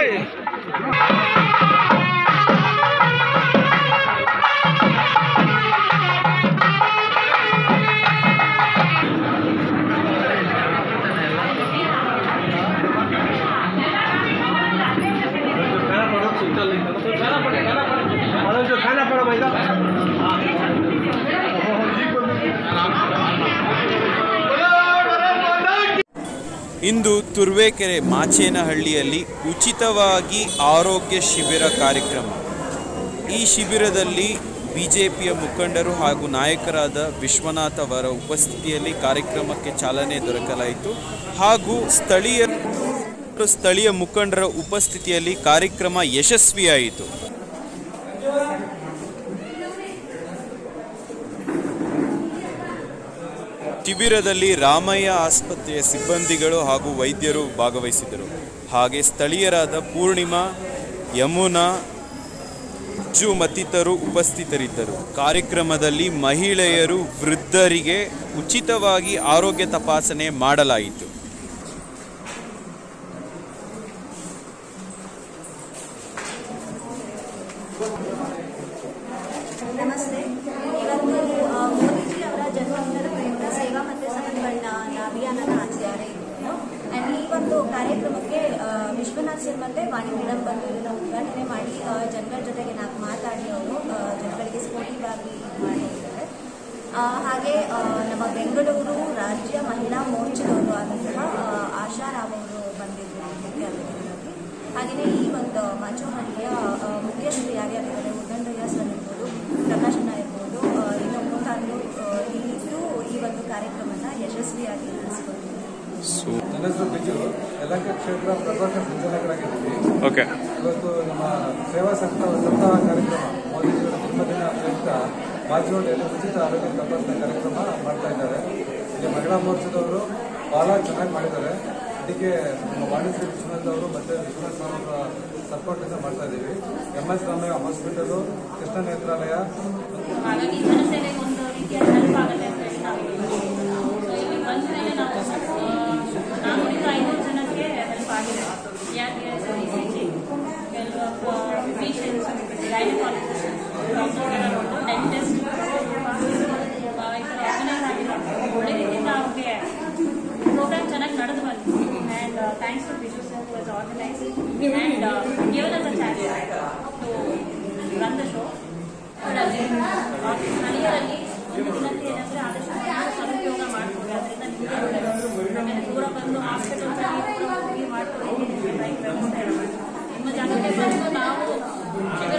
ಇಂದು ತುರುವೇಕೆರೆ ಮಾಚೇನಹಳ್ಳಿಯಲ್ಲಿ ಉಚಿತವಾಗಿ ಆರೋಗ್ಯ ಶಿಬಿರ ಕಾರ್ಯಕ್ರಮ ಈ ಶಿಬಿರದಲ್ಲಿ ಬಿಜೆಪಿಯ ಮುಖಂಡರು ಹಾಗೂ ನಾಯಕರಾದ ವಿಶ್ವನಾಥ್ ಅವರ ಉಪಸ್ಥಿತಿಯಲ್ಲಿ ಕಾರ್ಯಕ್ರಮಕ್ಕೆ ಚಾಲನೆ ದೊರಕಲಾಯಿತು ಹಾಗೂ ಸ್ಥಳೀಯ ಸ್ಥಳೀಯ ಮುಖಂಡರ ಉಪಸ್ಥಿತಿಯಲ್ಲಿ ಕಾರ್ಯಕ್ರಮ ಯಶಸ್ವಿಯಾಯಿತು ಶಿಬಿರದಲ್ಲಿ ರಾಮಯ್ಯ ಆಸ್ಪತ್ರೆಯ ಸಿಬ್ಬಂದಿಗಳು ಹಾಗೂ ವೈದ್ಯರು ಭಾಗವಹಿಸಿದರು ಹಾಗೆ ಸ್ಥಳೀಯರಾದ ಪೂರ್ಣಿಮಾ ಯಮುನಾ ಅಜ್ಜು ಮತ್ತಿತರರು ಉಪಸ್ಥಿತರಿದ್ದರು ಕಾರ್ಯಕ್ರಮದಲ್ಲಿ ಮಹಿಳೆಯರು ವೃದ್ಧರಿಗೆ ಉಚಿತವಾಗಿ ಆರೋಗ್ಯ ತಪಾಸಣೆ ಮಾಡಲಾಯಿತು ನಮಸ್ತೆ ಇವತ್ತು ಆ, ಮೋದಿಜಿ ಅವರ ಜನ್ಮದಿನದ ಪ್ರಯುಕ್ತ ಸೇವಾ ಮತ್ತು ಸಂಘಟನಾ ಅಭಿಯಾನನ ಆಚರಿಸಿದ್ದಾರೆ ಅಂಡ್ ಈ ಒಂದು ಕಾರ್ಯಕ್ರಮಕ್ಕೆ ಆ, ವಿಶ್ವನಾಥ್ ಸರ್ ಮತ್ತೆ ವಾಣಿ ಮೇಡಮ್ ಬಂದು ಇದನ್ನ ಉದ್ಘಾಟನೆ ಮಾಡಿ ಆ, ಜನಗಳ ಜೊತೆಗೆ ನಾಲ್ಕು ಮಾತಾಡಿ ಅವರು ಆ, ಜನಗಳಿಗೆ ಸ್ಪೋರ್ಟಿವ್ ಆಗಿ ಮಾಡಿದ್ದಾರೆ ಆ, ಹಾಗೆ ಆ, ನಮ್ಮ ಬೆಂಗಳೂರು ರಾಜ್ಯ ಮಹಿಳಾ ಮೋರ್ಚಾದವರು ಆದಂತಹ ಆ, ಆಶಾ ರಾವ್ ಅವರು ಬಂದಿದ್ರು ಮುಖ್ಯ ಅತಿಥಿಗಳಾಗಿ ಹಾಗೆಯೇ ಈ ಒಂದು ಮಂಚೋಹಳ್ಳಿಯ ಆ, ಮುಖ್ಯಸ್ಥರು ಯಾರ್ಯಾರಿದ್ದಾರೆ ಉದಂಡಯ್ಯ ಸರ್ ಇರ್ಬೋದು ಪ್ರಕಾಶನ ಇರ್ಬೋದು ಆ, ಇನ್ನು ಮುಂತಾದ್ರು ಇಲ್ಲಿದ್ದು ಈ ಒಂದು ಕಾರ್ಯಕ್ರಮನ ಯಶಸ್ವಿಯಾಗಿ ನಡೆಸ್ಕೊಳ್ತೀವಿ ನನ್ನ ಹೆಸರು ಬಿಜು ಯಲಹಂಕ ಕ್ಷೇತ್ರ ಪ್ರಧಾನ ಸಂಚಾಲಕರಾಗಿದ್ದೀವಿ ಓಕೆ ಇವತ್ತು ನಮ್ಮ ಸೇವಾ ಸಪ್ತಾಹ ಸಪ್ತಾಹ ಕಾರ್ಯಕ್ರಮ ಮೋದಿಜಿಯವರ ಜನ್ಮದಿನ ಪ್ರಯುಕ್ತ ಮಾಚಿರೋಡಿಯಲ್ಲಿ ಉಚಿತ ಆರೋಗ್ಯ ತಪಾಸಣೆ ಕಾರ್ಯಕ್ರಮ ಮಾಡ್ತಾ ಇದ್ದಾರೆ ಇಲ್ಲಿ ಮಹಿಳಾ ಮೋರ್ಚಾದವರು ಬಹಳ ಚೆನ್ನಾಗಿ ಮಾಡಿದ್ದಾರೆ ಅದಕ್ಕೆ ನಮ್ಮ ವಾಣಿಜ್ಯ ವಿಶ್ವನಾಥ್ ಅವರು ಮತ್ತೆ ವಿಶ್ವನಾಥ್ ಸ್ವಾಮಿ ಅವರ ಸಪೋರ್ಟ್ ಇಂದ ಮಾಡ್ತಾ ಇದ್ದೀವಿ M S Ramaiah hospital Krishna Netralaya ಹಾಗಾಗಿ ಜನಸೇವೆಗೆ ಒಂದು ರೀತಿಯ ಹೆಲ್ಪ್ ಆಗುತ್ತೆ ಅಂತ ಹೇಳಿ ನಾವು ಸೊ ಇಲ್ಲಿ ಬಂದಮೇಲೆ ನಾವು ನಾನು ನೋಡಿದ ಐನೂರು ಜನಕ್ಕೆ ಹೆಲ್ಪ್ ಆಗಿದೆ ಯಾಕೆ ಇ ಸಿ ಜಿ ಕೆಲವು ಫಿಷಿಯನ್ಸ್ ಗೈನಕಾಲಜಿಸ್ಟ್ ಡಾಕ್ಟರ್ಗೆಲ್ಲ ನೋಡಿದ್ರು ಡೆಂಟಿಸ್ಟ್ ಈ ಥರ ಆರ್ಗನೈಸ್ ಆಗಿದೆ ಒಳ್ಳೆ ರೀತಿಯಿಂದ ಅವ್ರಿಗೆ ಪ್ರೋಗ್ರಾಮ್ ಚೆನ್ನಾಗಿ ನಡೆದು ಬಂತು and thanks to Vishwa sir was organise and given us a chance to run the show ಸ್ಥಳೀಯರಲ್ಲಿ ಒಂದು ವಿನಂತಿ ಏನಂದ್ರೆ ಆದಷ್ಟು ಜನರು ಸದುಪಯೋಗ ಮಾಡ್ಕೊಳ್ಳಿ ಅದರಿಂದ ನಿಮಗೆ ಒಳ್ಳೆಯದು ಆಮೇಲೆ ದೂರ ಬಂದು ಹಾಸ್ಪಿಟಲ್ಸ್ ಅಲ್ಲಿ ದೂರ ಹೋಗಿ ಮಾಡ್ಕೊಳ್ಳಿ ವ್ಯವಸ್ಥೆ ಇರಬೇಕು ನಿಮ್ಮ ಜಾಗಕ್ಕೆ ಬಂದು ನಾವು ಶಿಬಿರ